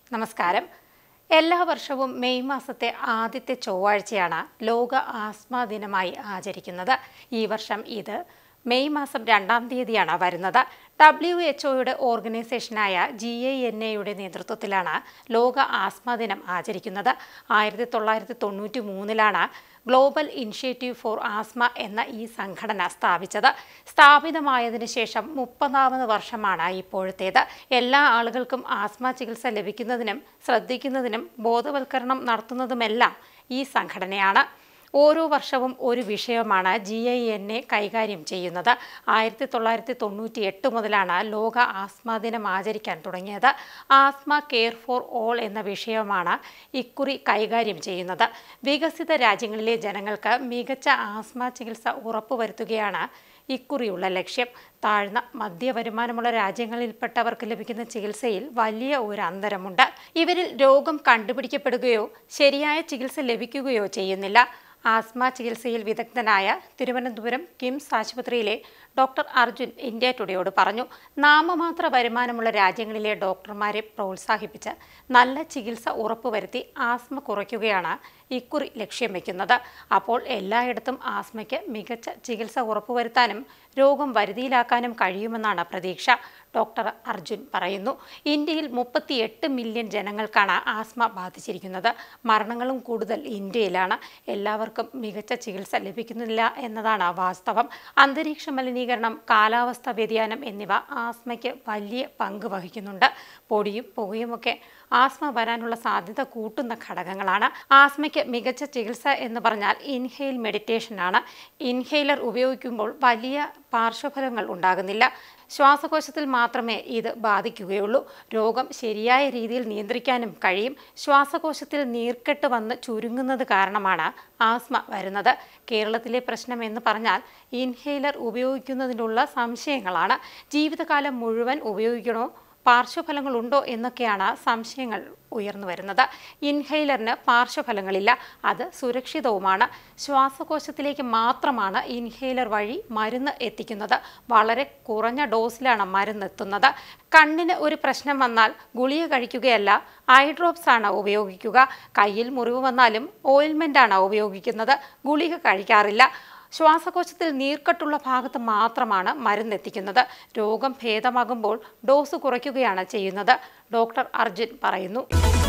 നമസ്കാരം എല്ലാ വർഷവും മെയ് മാസത്തെ ആദ്യത്തെ ചൊവ്വാഴ്ചയാണ് ലോക ആസ്മ ദിനമായി ആചരിക്കുന്നത് ഈ വർഷം ഇത് മെയ് മാസം രണ്ടാം തീയതിയാണ് വരുന്നത് ഡബ്ല്യു എച്ച് ഒയുടെ ഓർഗനൈസേഷനായ ജി ഐ എൻ എയുടെ നേതൃത്വത്തിലാണ് ലോക ആസ്മ ദിനം ആചരിക്കുന്നത് ആയിരത്തി തൊള്ളായിരത്തി തൊണ്ണൂറ്റി മൂന്നിലാണ് ഗ്ലോബൽ ഇനിഷ്യേറ്റീവ് ഫോർ ആസ്മ എന്ന ഈ സംഘടന സ്ഥാപിച്ചത് സ്ഥാപിതമായതിനു ശേഷം മുപ്പതാമത് വർഷമാണ് ഇപ്പോഴത്തേത് എല്ലാ ആളുകൾക്കും ആസ്മ ചികിത്സ ലഭിക്കുന്നതിനും ശ്രദ്ധിക്കുന്നതിനും ബോധവൽക്കരണം നടത്തുന്നതുമെല്ലാം ഈ സംഘടനയാണ് ഓരോ വർഷവും ഒരു വിഷയമാണ് ജി ഐ എൻ എ കൈകാര്യം ചെയ്യുന്നത് ആയിരത്തി തൊള്ളായിരത്തി തൊണ്ണൂറ്റി എട്ട് മുതലാണ് ലോക ആസ്മ ദിനം ആചരിക്കാൻ തുടങ്ങിയത് ആസ്മ കെയർ ഫോർ ഓൾ എന്ന വിഷയമാണ് ഇക്കുറി കൈകാര്യം ചെയ്യുന്നത് വികസിത രാജ്യങ്ങളിലെ ജനങ്ങൾക്ക് മികച്ച ആസ്മ ചികിത്സ ഉറപ്പുവരുത്തുകയാണ് ഇക്കുറിയുള്ള ലക്ഷ്യം താഴ്ന്ന മധ്യ വരുമാനമുള്ള രാജ്യങ്ങളിൽപ്പെട്ടവർക്ക് ലഭിക്കുന്ന ചികിത്സയിൽ വലിയ ഒരു അന്തരമുണ്ട് ഇവരിൽ രോഗം കണ്ടുപിടിക്കപ്പെടുകയോ ശരിയായ ചികിത്സ ലഭിക്കുകയോ ചെയ്യുന്നില്ല ആസ്മ ചികിത്സയിൽ വിദഗ്ധനായ തിരുവനന്തപുരം കിംസ് ആശുപത്രിയിലെ ഡോക്ടർ അർജുൻ ഇന്ത്യ ടുഡേയോട് പറഞ്ഞു നാമമാത്ര വരുമാനമുള്ള രാജ്യങ്ങളിലെ ഡോക്ടർമാരെ പ്രോത്സാഹിപ്പിച്ച് നല്ല ചികിത്സ ഉറപ്പുവരുത്തി ആസ്മ കുറയ്ക്കുകയാണ് ഇക്കുറി ലക്ഷ്യം വയ്ക്കുന്നത് അപ്പോൾ എല്ലായിടത്തും ആസ്മയ്ക്ക് മികച്ച ചികിത്സ ഉറപ്പുവരുത്താനും രോഗം വരുതിയിലാക്കാനും കഴിയുമെന്നാണ് പ്രതീക്ഷ ഡോക്ടർ അർജുൻ പറയുന്നു ഇന്ത്യയിൽ മുപ്പത്തിയെട്ട് മില്യൺ ജനങ്ങൾക്കാണ് ആസ്മ ബാധിച്ചിരിക്കുന്നത് മരണങ്ങളും കൂടുതൽ ഇന്ത്യയിലാണ് എല്ലാവർക്കും മികച്ച ചികിത്സ ലഭിക്കുന്നില്ല എന്നതാണ് വാസ്തവം അന്തരീക്ഷ മലിനീകരണം കാലാവസ്ഥ വ്യതിയാനം എന്നിവ ആസ്മയ്ക്ക് വലിയ പങ്ക് വഹിക്കുന്നുണ്ട് പൊടിയും പുകയുമൊക്കെ ആസ്മ വരാനുള്ള സാധ്യത കൂട്ടുന്ന ഘടകങ്ങളാണ് ആസ്മയ്ക്ക് മികച്ച ചികിത്സ എന്ന് പറഞ്ഞാൽ ഇൻഹെയിൽ മെഡിറ്റേഷൻ ആണ് ഇൻഹെയിലർ ഉപയോഗിക്കുമ്പോൾ വലിയ പാർശ്വഫലങ്ങൾ ഉണ്ടാകുന്നില്ല ശ്വാസകോശത്തിൽ മാത്രമേ ഇത് ബാധിക്കുകയുള്ളൂ രോഗം ശരിയായ രീതിയിൽ നിയന്ത്രിക്കാനും കഴിയും ശ്വാസകോശത്തിൽ നീർക്കെട്ട് വന്ന് ചുരുങ്ങുന്നത് കാരണമാണ് ആസ്മ വരുന്നത് കേരളത്തിലെ പ്രശ്നം എന്ന് പറഞ്ഞാൽ ഇൻഹെയിലർ ഉപയോഗിക്കുന്നതിനുള്ള സംശയങ്ങളാണ് ജീവിതകാലം മുഴുവൻ ഉപയോഗിക്കണോ പാർശ്വഫലങ്ങളുണ്ടോ എന്നൊക്കെയാണ് സംശയങ്ങൾ ഉയർന്നു വരുന്നത് ഇൻഹെയിലറിന് പാർശ്വഫലങ്ങളില്ല അത് സുരക്ഷിതവുമാണ് ശ്വാസകോശത്തിലേക്ക് മാത്രമാണ് ഇൻഹെയിലർ വഴി മരുന്ന് എത്തിക്കുന്നത് വളരെ കുറഞ്ഞ ഡോസിലാണ് മരുന്ന് എത്തുന്നത് കണ്ണിന് ഒരു പ്രശ്നം വന്നാൽ ഗുളിക കഴിക്കുകയല്ല ഐ ഡ്രോപ്സ് ആണ് ഉപയോഗിക്കുക കയ്യിൽ മുറിവ് വന്നാലും ഓയിൽമെൻ്റ് ആണ് ഉപയോഗിക്കുന്നത് ഗുളിക കഴിക്കാറില്ല ശ്വാസകോശത്തിൽ നീർക്കെട്ടുള്ള ഭാഗത്ത് മാത്രമാണ് മരുന്നെത്തിക്കുന്നത് രോഗം ഭേദമാകുമ്പോൾ ഡോസ് കുറയ്ക്കുകയാണ് ചെയ്യുന്നത് ഡോക്ടർ അർജുൻ പറയുന്നു